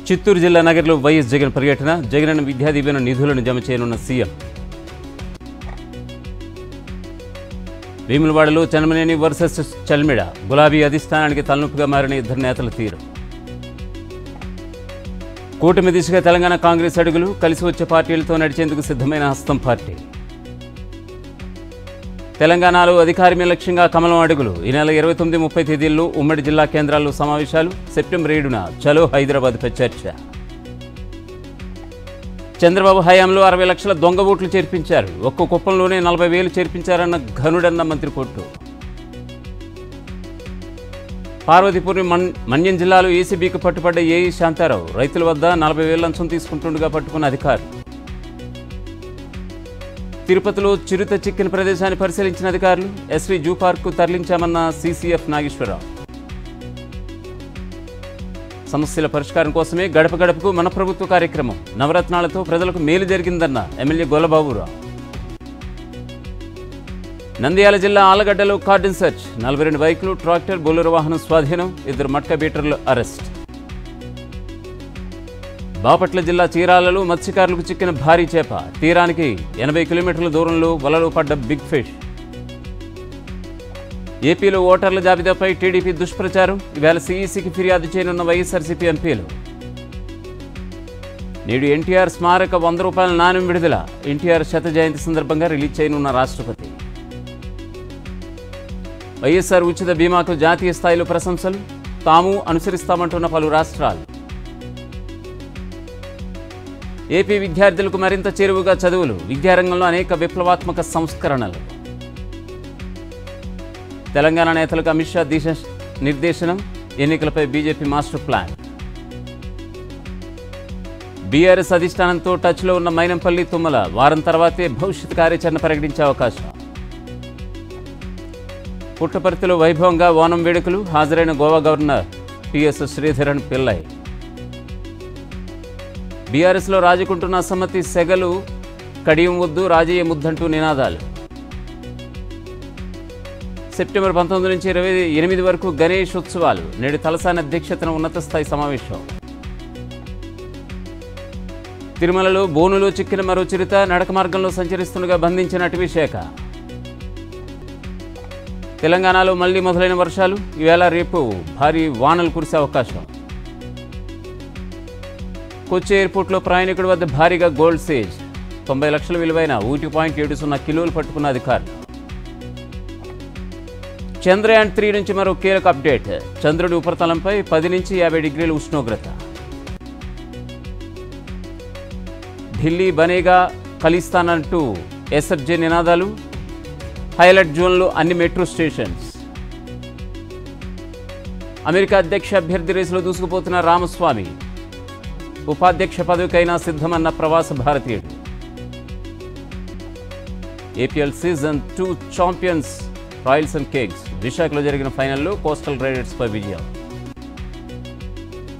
చిత్తూరు జిల్లా నగర్లో వైఎస్ జగన్ పర్యటన జగనన్న విద్యా దీవెన నిధులను జమ చేయనున్న సీఎం వేములవాడలో చనమనేని వర్సెస్ చల్మిడ గులాబీ అధిష్టానానికి తలనొప్పిగా మారిన ఇద్దరు నేతల తీరు కూటమి దిశగా తెలంగాణ కాంగ్రెస్ అడుగులు కలిసి వచ్చే పార్టీలతో నడిచేందుకు సిద్ధమైన హస్తం పార్టీ తెలంగాణలో అధికారమే లక్ష్యంగా కమలం అడుగులు ఈ నెల ఇరవై తొమ్మిది ముప్పై తేదీల్లో ఉమ్మడి జిల్లా కేంద్రాల్లో సమావేశాలు సెప్టెంబర్ ఏడున చలో హైదరాబాద్పై చర్చ చంద్రబాబు హయాంలో అరవై లక్షల దొంగ ఓట్లు చేర్పించారు ఒక్క కుప్పంలోనే నలభై వేలు చేర్పించారన్న ఘనుడన్న మంత్రి కొట్టు పార్వతీపురం మన్ మన్యం జిల్లాలో ఏసీబీకి పట్టుబడ్డ ఏఈ శాంతారావు రైతుల వద్ద నలభై వేల లంచం తీసుకుంటుండగా పట్టుకున్న అధికారులు తిరుపతిలో చిరుత చిక్కిన ప్రదేశాన్ని పరిశీలించిన అధికారులు ఎస్వి జూ పార్కు తరలించామన్న సీసీఎఫ్ నాగేశ్వరరావు సమస్యల పరిష్కారం కోసమే గడప గడపకు మన ప్రభుత్వ కార్యక్రమం నవరత్నాలతో ప్రజలకు మేలు జరిగిందన్న ఎమ్మెల్యే గొల్లబాబురావు నంద్యాల జిల్లా ఆలగడ్డలో కార్డన్ సెర్చ్ నలభై రెండు బైకులు ట్రాక్టర్ బొలెరో వాహనం స్వాధీనం ఇద్దరు మట్క బీటర్లు అరెస్ట్ బాపట్ల జిల్లా చీరాలలో మత్స్యకారులకు చిక్కిన భారీ చేప తీరానికి ఎనభై కిలోమీటర్ల దూరంలో వలలో పడ్డ బిగ్ ఫిష్ ఏపీలో ఓటర్ల జాబితాపై టీడీపీ దుష్ప్రచారం ఈవేళ సీఈసీకి ఫిర్యాదు చేయనున్న వైఎస్ఆర్సీపీ ఎంపీలు నేడు ఎన్టీఆర్ స్మారక వంద రూపాయల నాణ్యం విడుదల ఎన్టీఆర్ శత జయంతి సందర్భంగా రిలీజ్ చేయనున్న రాష్ట్రపతి వైఎస్ఆర్ ఉచిత బీమాకు జాతీయ స్థాయిలో ప్రశంసలు తాము అనుసరిస్తామంటున్న పలు రాష్ట్రాలు ఏపీ విద్యార్థులకు మరింత చేరువుగా చదువులు విద్యారంగంలో అనేక విప్లవాత్మక సంస్కరణలు తెలంగాణ నేతలకు అమిత్ షా దిశ నిర్దేశనం ఎన్నికలపై బీజేపీ మాస్టర్ ప్లాన్ బీఆర్ఎస్ అధిష్టానంతో టచ్లో ఉన్న మైనంపల్లి తుమ్మల వారం తర్వాతే భవిష్యత్ కార్యాచరణ ప్రకటించే అవకాశం పుట్టపర్తిలో వైభవంగా ఓనం వేడుకలు హాజరైన గోవా గవర్నర్ టిఎస్ శ్రీధరన్ పిల్లై బీఆర్ఎస్లో రాజుకుంటున్న అసమ్మతి సెగలు కడియం వద్దు రాజయ్య ముద్దంటూ నినాదాలు సెప్టెంబర్ పంతొమ్మిది నుంచి ఇరవై ఎనిమిది వరకు గణేష్ ఉత్సవాలు నేడు తలసాని అధ్యక్షతన ఉన్నత స్థాయి సమావేశం తిరుమలలో బోనులో చిక్కిన మరో చిరుత నడక మార్గంలో సంచరిస్తుండగా బంధించిన అటవీ శాఖ తెలంగాణలో మళ్లీ మొదలైన వర్షాలు ఈవేళ రేపు భారీ వానలు కురిసే అవకాశం కొచ్చి ఎయిర్పోర్ట్లో ప్రయాణికుడి వద్ద భారీగా గోల్డ్ సేజ్ తొంభై లక్షల విలువైన ఒకటి పాయింట్ ఏడు సున్నా కిలోలు పట్టుకున్న అధికారులు చంద్రయాన్ త్రీ నుంచి మరో కీలక అప్డేట్ చంద్రుడి ఉపరితలంపై పది నుంచి యాభై డిగ్రీల ఉష్ణోగ్రత ఢిల్లీ బనేగా ఖలిస్తానంటూ ఎస్ఎఫ్జే నినాదాలు హైలైట్ జోన్లో అన్ని మెట్రో స్టేషన్స్ అమెరికా అధ్యక్ష అభ్యర్థి రేసులో దూసుకుపోతున్న రామస్వామి ఉపాధ్యక్ష పదవికైనా సిద్ధమన్న ప్రవాస భారతీయుడు APL season two champions royals and cakes విశాఖలో జరిగిన ఫైనల్లో కోస్టల్ రైడర్స్పై విజయం